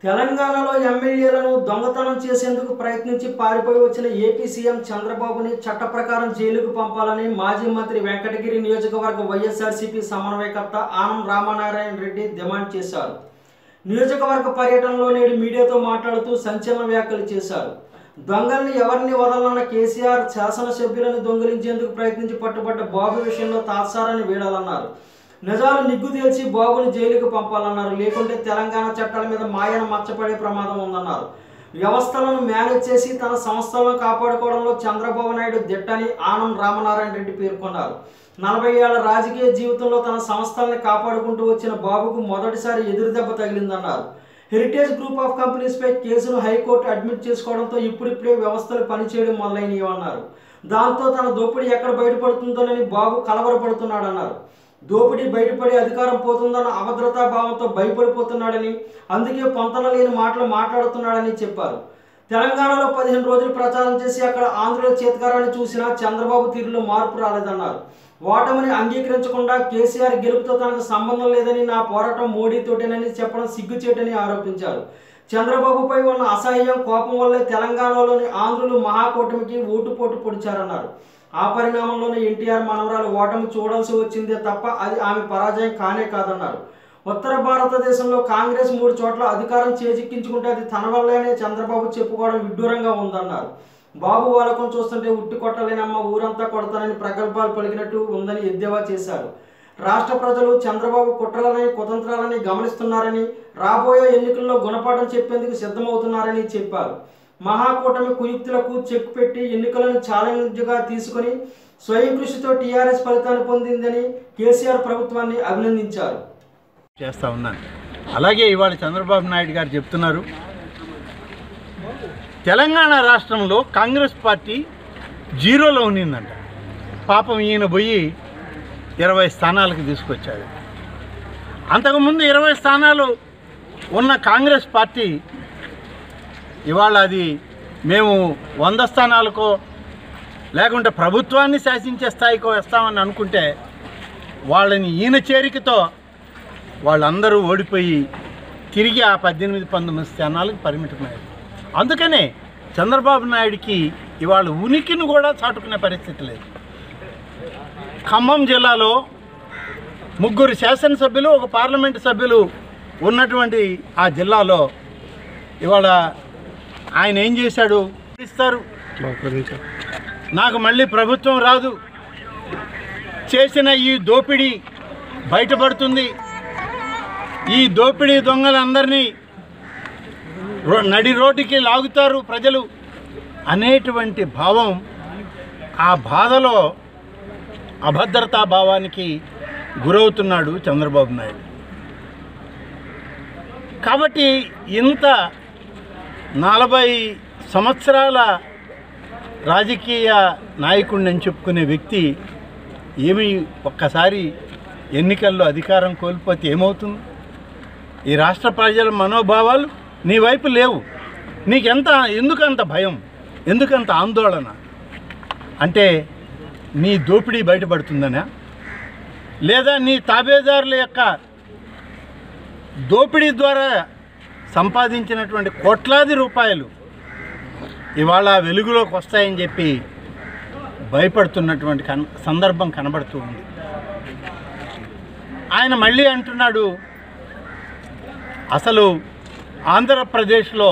తెలంగాణలో ఎమ్మెల్యేలను దొంగతనం చేసేందుకు ప్రయత్నించి పారిపోయి వచ్చిన ఏపీ సీఎం చంద్రబాబుని చట్ట ప్రకారం జైలుకు పంపాలని మాజీ మంత్రి వెంకటగిరి నియోజకవర్గ వైఎస్ఆర్సీపీ సమన్వయకర్త ఆనం రామనారాయణ రెడ్డి డిమాండ్ చేశారు నియోజకవర్గ పర్యటనలో నేడు మీడియాతో మాట్లాడుతూ సంచలన వ్యాఖ్యలు చేశారు దొంగల్ని ఎవరిని వదలన్న కేసీఆర్ శాసనసభ్యులను దొంగిలించేందుకు ప్రయత్నించి పట్టుబడ్డ బాబు విషయంలో తాత్సారాన్ని వీడాలన్నారు నిజాలు నిగ్గు తేల్చి బాబుని జైలుకు పంపాలన్నారు లేకుంటే తెలంగాణ చట్టాల మీద మాయన మచ్చపడే ప్రమాదం ఉందన్నారు వ్యవస్థలను మేనేజ్ చేసి తన సంస్థలను కాపాడుకోవడంలో చంద్రబాబు నాయుడు దిట్టని ఆనం రామనారాయణ రెడ్డి పేర్కొన్నారు నలభై ఏళ్ల రాజకీయ జీవితంలో తన సంస్థల్ని కాపాడుకుంటూ వచ్చిన బాబుకు మొదటిసారి ఎదురుదెబ్బ తగిలిందన్నారు హెరిటేజ్ గ్రూప్ ఆఫ్ కంపెనీస్ పై కేసును హైకోర్టు అడ్మిట్ చేసుకోవడంతో ఇప్పుడిప్పుడే వ్యవస్థలు పనిచేయడం మొదలైనవి అన్నారు దాంతో తన దోపిడీ ఎక్కడ బయటపడుతుందోనని బాబు కలవరపడుతున్నాడన్నారు దోపిడీ బయటపడి అధికారం పోతుందన్న అభద్రతా భావంతో భయపడిపోతున్నాడని అందుకే పొంతన లేని మాటలు మాట్లాడుతున్నాడని చెప్పారు తెలంగాణలో పదిహేను రోజులు ప్రచారం చేసి అక్కడ ఆంధ్రుల చేతకారాన్ని చూసినా చంద్రబాబు తీరులో మార్పు రాలేదన్నారు ఓటమిని అంగీకరించకుండా కేసీఆర్ గెలుపుతో తనకు సంబంధం లేదని నా పోరాటం మోడీతోటేనని చెప్పడం సిగ్గుచేటని ఆరోపించారు చంద్రబాబుపై ఉన్న అసహ్యం కోపం వల్లే తెలంగాణలోని ఆంధ్రులు మహాకూటమికి ఓటుపోటు పొడిచారన్నారు ఆ పరిణామంలోనే ఎన్టీఆర్ మనవరాలు ఓటమి చూడాల్సి వచ్చిందే తప్ప అది ఆమె పరాజయం కానే కాదన్నారు ఉత్తర భారతదేశంలో కాంగ్రెస్ మూడు చోట్ల అధికారం చేజిక్కించుకుంటే అది తన వల్లేనే చంద్రబాబు చెప్పుకోవడం విడ్డూరంగా ఉందన్నారు బాబు వాలకం చూస్తుంటే ఉట్టి కొట్టలేనమ్మ ఊరంతా కొడతానని ప్రగల్భాలు పలికినట్టు ఉందని ఎద్దేవా చేశారు రాష్ట్ర ప్రజలు చంద్రబాబు కుట్రలని కుతంత్రాలని గమనిస్తున్నారని రాబోయే ఎన్నికల్లో గుణపాఠం చెప్పేందుకు సిద్ధమవుతున్నారని చెప్పారు మహాకూటమి కుయుక్తులకు చెక్ పెట్టి ఎన్నికలను ఛాలెంజ్గా తీసుకుని స్వయం కృషితో టీఆర్ఎస్ ఫలితాన్ని పొందిందని కేసీఆర్ ప్రభుత్వాన్ని అభినందించారు చేస్తూ ఉన్నాను అలాగే ఇవాళ చంద్రబాబు నాయుడు గారు చెప్తున్నారు తెలంగాణ రాష్ట్రంలో కాంగ్రెస్ పార్టీ జీరోలో ఉన్నిందంట పాపం ఈయన పోయి ఇరవై స్థానాలకు తీసుకొచ్చాడు అంతకుముందు ఇరవై స్థానాలు ఉన్న కాంగ్రెస్ పార్టీ ఇవాళ అది మేము వంద స్థానాలకో లేకుంటే ప్రభుత్వాన్ని శాసించే స్థాయికో వేస్తామని అనుకుంటే వాళ్ళని ఈయన చేరికతో వాళ్ళందరూ ఓడిపోయి తిరిగి ఆ పద్దెనిమిది పంతొమ్మిది స్థానాలకు పరిమితమయ్యారు అందుకనే చంద్రబాబు నాయుడికి ఇవాళ ఉనికిని కూడా చాటుకునే పరిస్థితి లేదు ఖమ్మం జిల్లాలో ముగ్గురు శాసనసభ్యులు ఒక పార్లమెంటు సభ్యులు ఉన్నటువంటి ఆ జిల్లాలో ఇవాళ ఆయన ఏం చేశాడు ఇస్తారు నాకు మళ్ళీ ప్రభుత్వం రాదు చేసిన ఈ దోపిడీ బయటపడుతుంది ఈ దోపిడీ దొంగలందరినీ రో- నడి రోడ్డుకి లాగుతారు ప్రజలు అనేటువంటి భావం ఆ బాధలో అభద్రతా భావానికి గురవుతున్నాడు చంద్రబాబు నాయుడు కాబట్టి ఇంత నలభై సంవత్సరాల రాజకీయ నాయకుడిని అని చెప్పుకునే వ్యక్తి ఏమి ఒక్కసారి ఎన్నికల్లో అధికారం కోల్పోతే ఏమవుతుంది ఈ రాష్ట్ర ప్రజల మనోభావాలు నీ వైపు లేవు నీకెంత ఎందుకంత భయం ఎందుకంత ఆందోళన అంటే నీ దోపిడీ బయటపడుతుందనా లేదా నీ తాబేదారుల యొక్క దోపిడీ ద్వారా సంపాదించినటువంటి కోట్లాది రూపాయలు ఇవాళ వెలుగులోకి వస్తాయని చెప్పి భయపడుతున్నటువంటి కన్ సందర్భం కనబడుతూ ఉంది ఆయన మళ్ళీ అంటున్నాడు అసలు ఆంధ్రప్రదేశ్లో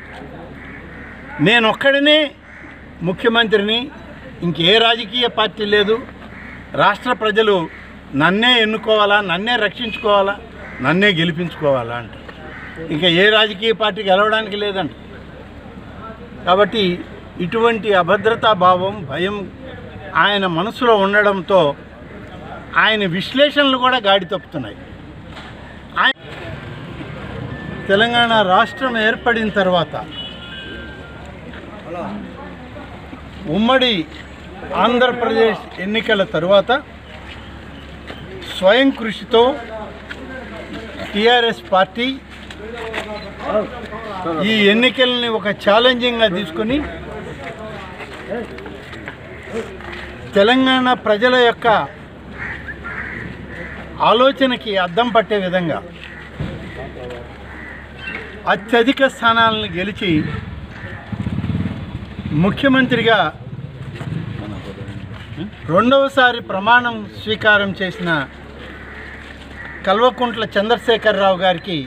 నేనొక్కడినే ముఖ్యమంత్రిని ఇంకే రాజకీయ పార్టీ లేదు రాష్ట్ర ప్రజలు నన్నే ఎన్నుకోవాలా నన్నే రక్షించుకోవాలా నన్నే గెలిపించుకోవాలా అంట ఇంకా ఏ రాజకీయ పార్టీ గెలవడానికి లేదంట కాబట్టి ఇటువంటి అభద్రతా భావం భయం ఆయన మనసులో ఉండడంతో ఆయన విశ్లేషణలు కూడా గాడి తప్పుతున్నాయి ఆయన తెలంగాణ రాష్ట్రం ఏర్పడిన తర్వాత ఉమ్మడి ఆంధ్రప్రదేశ్ ఎన్నికల తరువాత స్వయం కృషితో టిఆర్ఎస్ పార్టీ ఈ ఎన్నికల్ని ఒక ఛాలెంజింగ్గా తీసుకొని తెలంగాణ ప్రజల యొక్క ఆలోచనకి అద్దం పట్టే విధంగా అత్యధిక స్థానాలను గెలిచి ముఖ్యమంత్రిగా రెండవసారి ప్రమాణం స్వీకారం చేసిన కల్వకుంట్ల చంద్రశేఖరరావు గారికి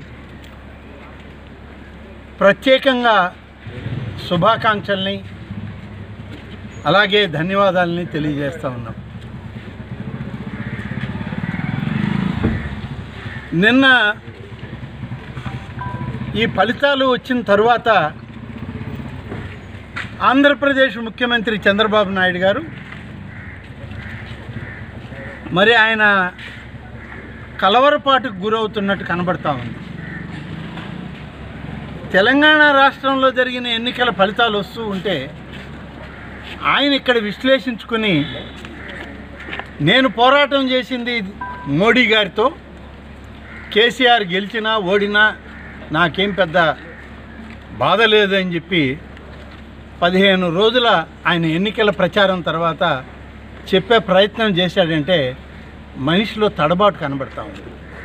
ప్రత్యేకంగా శుభాకాంక్షల్ని అలాగే ధన్యవాదాలని తెలియజేస్తూ ఉన్నాం నిన్న ఈ ఫలితాలు వచ్చిన తరువాత ఆంధ్రప్రదేశ్ ముఖ్యమంత్రి చంద్రబాబు నాయుడు గారు మరి ఆయన కలవరపాటుకు గురవుతున్నట్టు కనబడతా ఉంది తెలంగాణ రాష్ట్రంలో జరిగిన ఎన్నికల ఫలితాలు వస్తూ ఉంటే ఆయన ఇక్కడ విశ్లేషించుకుని నేను పోరాటం చేసింది మోడీ గారితో కేసీఆర్ గెలిచినా ఓడినా నాకేం పెద్ద బాధ లేదని చెప్పి పదిహేను రోజుల ఆయన ఎన్నికల ప్రచారం తర్వాత చెప్పే ప్రయత్నం చేశాడంటే మనిషిలో తడబాటు కనబడతా ఉంది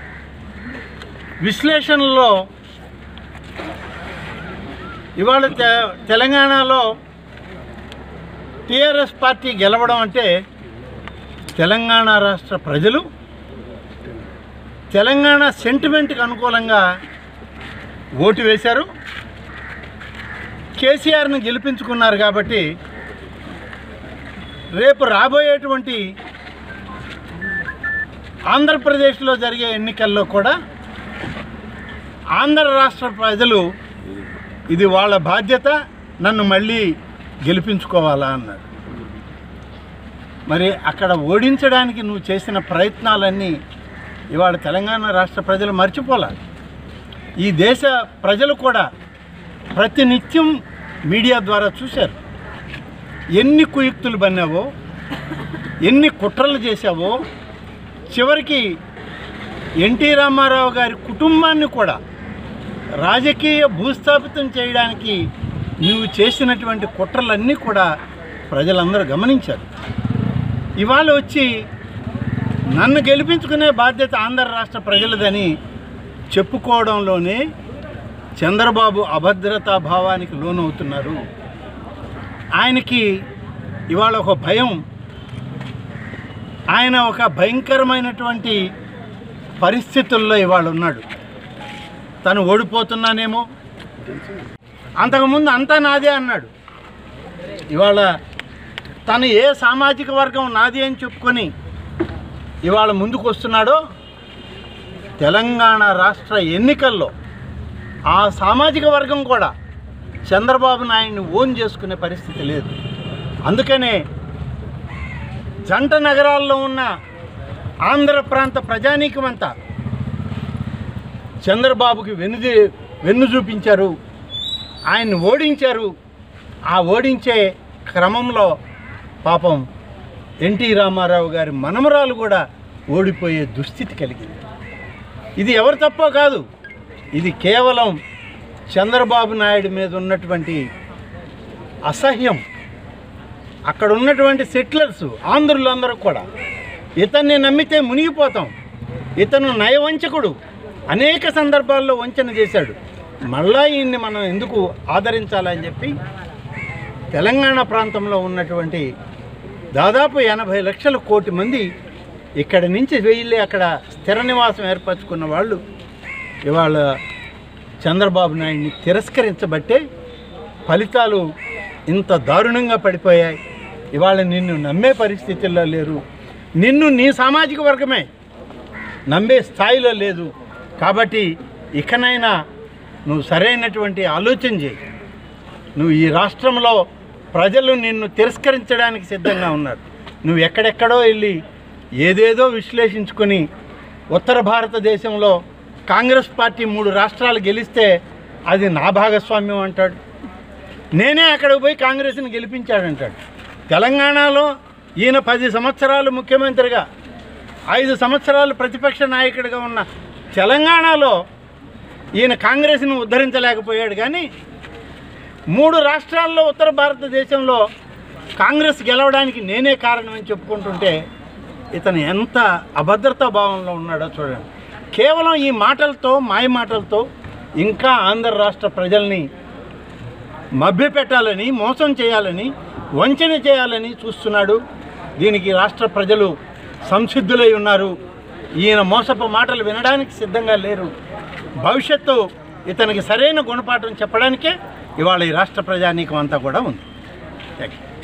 విశ్లేషణలో ఇవాళ తె తెలంగాణలో టీఆర్ఎస్ పార్టీ గెలవడం అంటే తెలంగాణ రాష్ట్ర ప్రజలు తెలంగాణ సెంటిమెంట్కి అనుకూలంగా ఓటు వేశారు కేసీఆర్ని గెలిపించుకున్నారు కాబట్టి రేపు రాబోయేటువంటి ఆంధ్రప్రదేశ్లో జరిగే ఎన్నికల్లో కూడా ఆంధ్ర రాష్ట్ర ప్రజలు ఇది వాళ్ళ బాధ్యత నన్ను మళ్ళీ గెలిపించుకోవాలా అన్నాడు మరి అక్కడ ఓడించడానికి నువ్వు చేసిన ప్రయత్నాలన్నీ ఇవాళ తెలంగాణ రాష్ట్ర ప్రజలు మర్చిపోలే ఈ దేశ ప్రజలు కూడా ప్రతినిత్యం మీడియా ద్వారా చూశారు ఎన్ని కుయుక్తులు బన్నావో ఎన్ని కుట్రలు చేశావో చివరికి ఎన్టీ రామారావు గారి కుటుంబాన్ని కూడా రాజకీయ భూస్థాపితం చేయడానికి నువ్వు చేసినటువంటి కుట్రలన్నీ కూడా ప్రజలందరూ గమనించారు ఇవాళ వచ్చి నన్ను గెలిపించుకునే బాధ్యత ఆంధ్ర రాష్ట్ర ప్రజలదని చెప్పుకోవడంలోనే చంద్రబాబు అభద్రతా భావానికి లోనవుతున్నారు ఆయనకి ఇవాళ ఒక భయం ఆయన ఒక భయంకరమైనటువంటి పరిస్థితుల్లో ఇవాళ ఉన్నాడు తను ఓడిపోతున్నానేమో అంతకుముందు అంతా నాదే అన్నాడు ఇవాళ తను ఏ సామాజిక వర్గం నాది అని చెప్పుకొని ఇవాళ ముందుకు వస్తున్నాడో తెలంగాణ రాష్ట్ర ఎన్నికల్లో ఆ సామాజిక వర్గం కూడా చంద్రబాబు నాయుడిని ఓన్ చేసుకునే పరిస్థితి లేదు అందుకనే జంట నగరాల్లో ఉన్న ఆంధ్ర ప్రాంత ప్రజానీకమంతా చంద్రబాబుకి వెనుది వెన్ను చూపించారు ఆయన్ని ఓడించారు ఆ ఓడించే క్రమంలో పాపం ఎన్టీ రామారావు గారి మనమరాలు కూడా ఓడిపోయే దుస్థితి కలిగింది ఇది ఎవరు తప్పో కాదు ఇది కేవలం చంద్రబాబు నాయుడు మీద ఉన్నటువంటి అసహ్యం అక్కడ ఉన్నటువంటి సెటిలర్స్ ఆంధ్రులందరూ కూడా ఇతన్ని నమ్మితే మునిగిపోతాం ఇతను నయవంచకుడు అనేక సందర్భాల్లో వంచన చేశాడు మళ్ళా ఈయన్ని మనం ఎందుకు ఆదరించాలని చెప్పి తెలంగాణ ప్రాంతంలో ఉన్నటువంటి దాదాపు ఎనభై లక్షల కోటి మంది ఇక్కడి నుంచి వెళ్ళి అక్కడ స్థిర నివాసం ఏర్పరచుకున్న వాళ్ళు ఇవాళ చంద్రబాబు నాయుడిని తిరస్కరించబట్టే ఫలితాలు ఇంత దారుణంగా పడిపోయాయి ఇవాళ నిన్ను నమ్మే పరిస్థితుల్లో లేరు నిన్ను నీ సామాజిక వర్గమే నమ్మే స్థాయిలో లేదు కాబట్టి ఇకనైనా నువ్వు సరైనటువంటి ఆలోచన చేయి నువ్వు ఈ రాష్ట్రంలో ప్రజలు నిన్ను తిరస్కరించడానికి సిద్ధంగా ఉన్నారు నువ్వు ఎక్కడెక్కడో వెళ్ళి ఏదేదో విశ్లేషించుకొని ఉత్తర భారతదేశంలో కాంగ్రెస్ పార్టీ మూడు రాష్ట్రాలు గెలిస్తే అది నా భాగస్వామ్యం అంటాడు నేనే అక్కడికి పోయి కాంగ్రెస్ని గెలిపించాడంటాడు తెలంగాణలో ఈయన పది సంవత్సరాలు ముఖ్యమంత్రిగా ఐదు సంవత్సరాలు ప్రతిపక్ష నాయకుడిగా ఉన్న తెలంగాణలో ఈయన కాంగ్రెస్ను ఉద్ధరించలేకపోయాడు కానీ మూడు రాష్ట్రాల్లో ఉత్తర భారతదేశంలో కాంగ్రెస్ గెలవడానికి నేనే కారణమని చెప్పుకుంటుంటే ఇతను ఎంత అభద్రతా భావంలో ఉన్నాడో చూడండి కేవలం ఈ మాటలతో మాయ మాటలతో ఇంకా ఆంధ్ర రాష్ట్ర ప్రజల్ని మభ్యపెట్టాలని మోసం చేయాలని వంచన చేయాలని చూస్తున్నాడు దీనికి రాష్ట్ర ప్రజలు సంసిద్ధులై ఉన్నారు ఈయన మోసపు మాటలు వినడానికి సిద్ధంగా లేరు భవిష్యత్తు ఇతనికి సరైన గుణపాఠం చెప్పడానికే ఇవాళ ఈ రాష్ట్ర ప్రజానీకం అంతా కూడా ఉంది థ్యాంక్ యూ